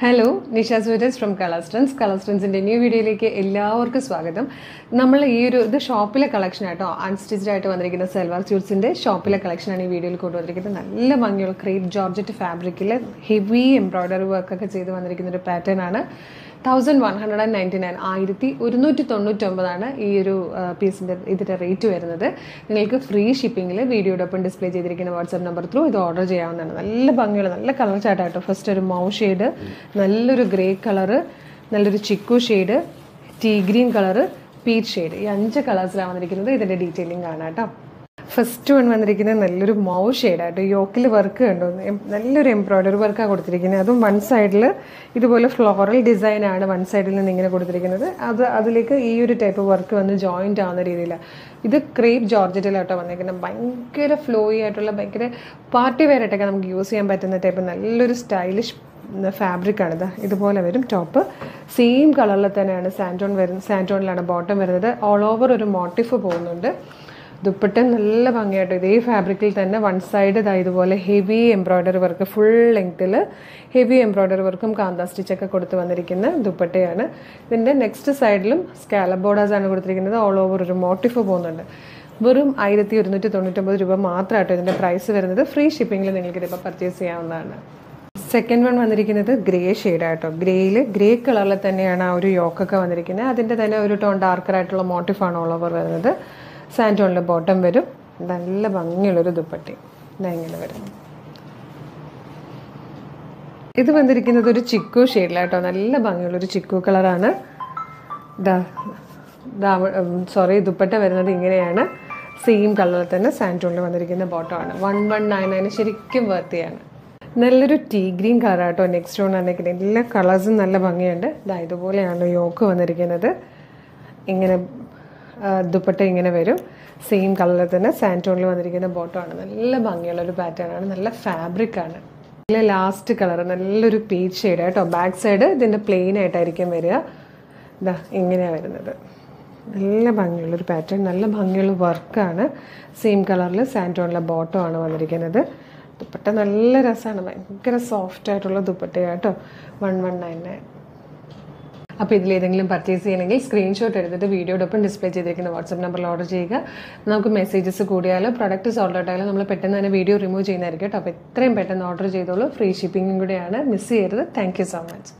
hello Nisha Sooraj from Colorstance കളർസ്റ്റൻസിൻ്റെ new വീഡിയോയിലേക്ക് എല്ലാവർക്കും സ്വാഗതം നമ്മൾ ഈ ഒരു ഇത് ഷോപ്പിലെ കളക്ഷൻ ആട്ടോ അൺസ്റ്റിച്ച്ഡ് ആയിട്ട് വന്നിരിക്കുന്ന സെൽവാർ സ്യൂട്ട്സിൻ്റെ ഷോപ്പിലെ കളക്ഷനാണ് ഈ വീഡിയോയിൽ കൊണ്ടുവന്നിരിക്കുന്നത് നല്ല ഭംഗിയുള്ള ക്രേപ്പ് ജോർജറ്റ് ഫാബ്രിക്കിൽ ഹെവി എംബ്രോയ്ഡറി വർക്കൊക്കെ ചെയ്ത് വന്നിരിക്കുന്ന ഒരു പാറ്റേൺ ആണ് thousand one hundred and ninety nine ആയിരത്തി ഒരുന്നൂറ്റി തൊണ്ണൂറ്റൊമ്പതാണ് ഈ ഒരു പീസിൻ്റെ ഇതിൻ്റെ റേറ്റ് വരുന്നത് നിങ്ങൾക്ക് ഫ്രീ ഷിപ്പിങ്ങിൽ വീഡിയോടൊപ്പം ഡിസ്പ്ലേ ചെയ്തിരിക്കുന്ന വാട്സാപ്പ് നമ്പർ ത്രൂ ഇത് ഓർഡർ ചെയ്യാവുന്നതാണ് നല്ല ഭംഗിയുള്ള നല്ല കളർ ചാട്ടാട്ടോ ഫസ്റ്റ് ഒരു മൗ ഷെയ്ഡ് നല്ലൊരു ഗ്രേ കളറ് നല്ലൊരു ചിക്കു shade tea green colour peach shade ഈ അഞ്ച് കളേഴ്സിലാണ് വന്നിരിക്കുന്നത് ഇതിൻ്റെ ഡീറ്റെയിലിംഗ് കാണാം കേട്ടോ ഫസ്റ്റ് വൺ വന്നിരിക്കുന്നത് നല്ലൊരു മൗ ഷെയ്ഡായിട്ട് യോക്കിൽ വർക്ക് കണ്ടു എം- നല്ലൊരു എംബ്രോയ്ഡറി വർക്കാണ് കൊടുത്തിരിക്കുന്നത് അതും വൺ സൈഡിൽ ഇതുപോലെ ഫ്ലോറൽ ഡിസൈനാണ് വൺ സൈഡിൽ നിന്ന് ഇങ്ങനെ കൊടുത്തിരിക്കുന്നത് അത് അതിലേക്ക് ഈ ഒരു ടൈപ്പ് വർക്ക് വന്ന് ജോയിൻ്റ് ആവുന്ന രീതിയിലാണ് ഇത് ക്രേപ്പ് ജോർജറ്റിലാട്ടോ വന്നിരിക്കുന്നത് ഭയങ്കര ഫ്ലോയി ആയിട്ടുള്ള ഭയങ്കര പാർട്ടി വെയർ ആയിട്ടൊക്കെ നമുക്ക് യൂസ് ചെയ്യാൻ പറ്റുന്ന ടൈപ്പ് നല്ലൊരു സ്റ്റൈലിഷ് ഫാബ്രിക് ആണിത് ഇതുപോലെ വരും ടോപ്പ് സെയിം കളറിൽ തന്നെയാണ് സാൻറ്റോൺ വരുന്നത് സാൻറ്റോണിലാണ് ബോട്ടം വരുന്നത് ഓൾ ഓവർ ഒരു മോട്ടിഫ് പോകുന്നുണ്ട് ദുപ്പട്ട നല്ല ഭംഗിയായിട്ട് ഇതേ ഫാബ്രിക്കിൽ തന്നെ വൺ സൈഡ് ഇതാ ഇതുപോലെ ഹെവി എംബ്രോയ്ഡറി വർക്ക് ഫുൾ ലെങ്ത്തിൽ ഹെവി എംബ്രോയ്ഡറി വർക്കും കാന്ത സ്റ്റിച്ചൊക്കെ കൊടുത്ത് വന്നിരിക്കുന്ന ദുപ്പട്ടയാണ് ഇതിൻ്റെ നെക്സ്റ്റ് സൈഡിലും സ്കാലബ് ബോർഡേഴ്സ് ആണ് കൊടുത്തിരിക്കുന്നത് ഓൾ ഓവർ ഒരു മോട്ടിഫ് പോകുന്നുണ്ട് വെറും ആയിരത്തി ഒരുന്നൂറ്റി തൊണ്ണൂറ്റൊമ്പത് രൂപ മാത്രമായിട്ട് ഇതിൻ്റെ പ്രൈസ് വരുന്നത് ഫ്രീ ഷിപ്പിങ്ങിൽ നിങ്ങൾക്ക് ഇതിപ്പോൾ പർച്ചേസ് ചെയ്യാവുന്നതാണ് സെക്കൻഡ് വൺ വന്നിരിക്കുന്നത് ഗ്രേ ഷെയ്ഡായിട്ടോ ഗ്രേയിൽ ഗ്രേ കളറിൽ തന്നെയാണ് ആ ഒരു യോക്കൊക്കെ വന്നിരിക്കുന്നത് അതിൻ്റെ തന്നെ ഒരു ടോൺ ഡാർക്കർ ആയിട്ടുള്ള മോട്ടിഫാണ് ഓൾ ഓവർ വരുന്നത് സാൻറ്റോണിലെ ബോട്ടം വരും നല്ല ഭംഗിയുള്ളൊരു ദുപ്പട്ടി ഇതാ ഇങ്ങനെ വരും ഇത് വന്നിരിക്കുന്നത് ഒരു ചിക്കു ഷെയ്ഡിലാട്ടോ നല്ല ഭംഗിയുള്ളൊരു ചിക്കു കളറാണ് ദാ ദാ സോറി ദുപ്പട്ട വരുന്നത് ഇങ്ങനെയാണ് സെയിം കളറിൽ തന്നെ സാൻറ്റോണിൽ വന്നിരിക്കുന്ന ബോട്ടമാണ് വൺ വൺ നയൻ നയൻ ശരിക്കും വർത്തിയാണ് നല്ലൊരു ടീ ഗ്രീൻ കളറാട്ടോ നെക്സ്റ്റ് വൺ വന്നിരിക്കുന്നത് എല്ലാ കളേഴ്സും നല്ല ഭംഗിയുണ്ട് ഇതാ ഇതുപോലെയാണ് യോക്ക് വന്നിരിക്കുന്നത് ഇങ്ങനെ ആ, ദുപ്പട്ട ഇങ്ങനെ വരും സെയിം കളറിൽ തന്നെ സാൻറ്റോണിൽ വന്നിരിക്കുന്ന ബോട്ടമാണ് നല്ല ഭംഗിയുള്ള ഒരു പാറ്റേൺ ആണ് നല്ല ഫാബ്രിക് ആണ് ഇതിലെ ലാസ്റ്റ് കളർ നല്ലൊരു പീച്ച് ഷെയ്ഡ് കേട്ടോ ബാക്ക് സൈഡ് ഇതിൻ്റെ പ്ലെയിൻ ആയിട്ടായിരിക്കും വരിക ഇതാ ഇങ്ങനെയാണ് വരുന്നത് നല്ല ഭംഗിയുള്ളൊരു പാറ്റേൺ നല്ല ഭംഗിയുള്ള വർക്കാണ് സെയിം കളറിൽ സാൻറ്റോണിലെ ബോട്ടമാണ് വന്നിരിക്കുന്നത് ദുപ്പട്ട നല്ല രസമാണ് ഭയങ്കര സോഫ്റ്റ് ആയിട്ടുള്ള ദുപ്പട്ടയാട്ടോ വൺ വൺ നയൻ നയൻ അപ്പോൾ ഇതിലേതെങ്കിലും പർച്ചേസ് ചെയ്യണമെങ്കിൽ സ്ക്രീൻഷോട്ട് എടുത്തിട്ട് വീഡിയോടൊപ്പം ഡിസ്പ്ലേ ചെയ്തിരിക്കുന്ന വാട്സപ്പ് നമ്പറിൽ ഓർഡർ ചെയ്യുക നമുക്ക് മെസ്സേജസ് കൂടിയാലോ പ്രൊഡക്റ്റ് സോൾഡ് ഔട്ട് ആയാലും നമ്മൾ പെട്ടെന്ന് തന്നെ വീഡിയോ റിമൂവ് ചെയ്യുന്നതായിരിക്കും കേട്ടോ അപ്പോൾ എത്രയും പെട്ടെന്ന് ഓർഡർ ചെയ്തോളൂ ഫ്രീ ഷിപ്പിങ്ങും കൂടിയാണ് മിസ് ചെയ്യരുത് താങ്ക് സോ മച്ച്